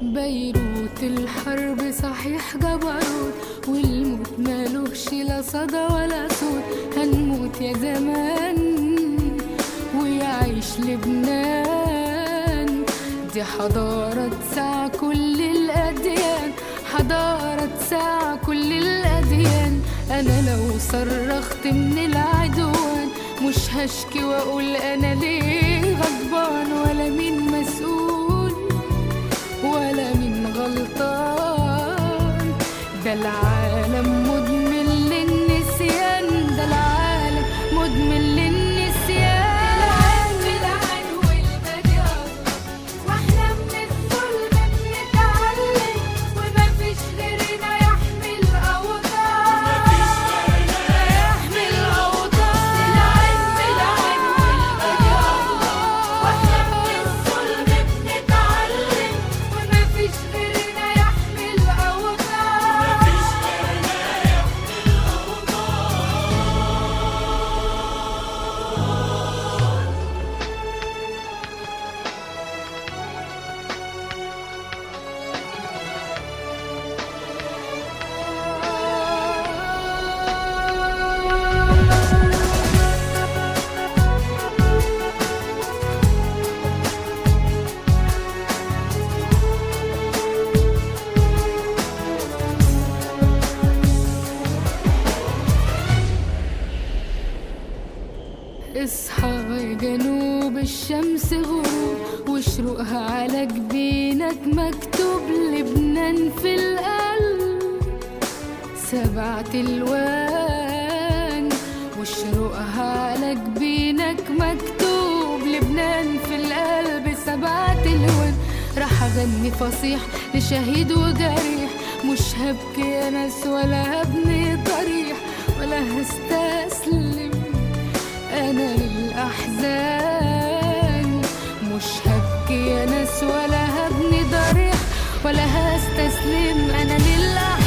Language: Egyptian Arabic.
بيروت الحرب صحيح جبروت والموت مالوش لا صدى ولا صوت هنموت يا زمان ويعيش لبنان دي حضارة تسع كل الأديان حضارة تسع كل الأديان أنا لو صرخت من العدوان مش هشكي وأقول أنا ليه غضبان ولا مين مسؤول ولا مين غلطان ده العالم مدمن للنسيان ده العالم مدمن للنسيان العين والمجال واحنا من الظلم بنتعلم ومفيش غيرنا يحمي الاوطان يحمي الاوطان العلم العين والمجال واحنا من الظلم بنتعلم ومفيش غيرنا يحمي الاوطان اصحى يا جنوب الشمس غروب وشروقها على جبينك مكتوب لبنان في القلب سبعة الوان وشروقها على جبينك مكتوب لبنان في القلب سبعة الوان راح اغني فصيح لشهيد وجريح مش هبكي يا ناس ولا هبني ضريح ولا هستسلم أنا للأحزان مش هبكي يا ناس ولا هبني ضريح ولا هستسلم أنا للأحزان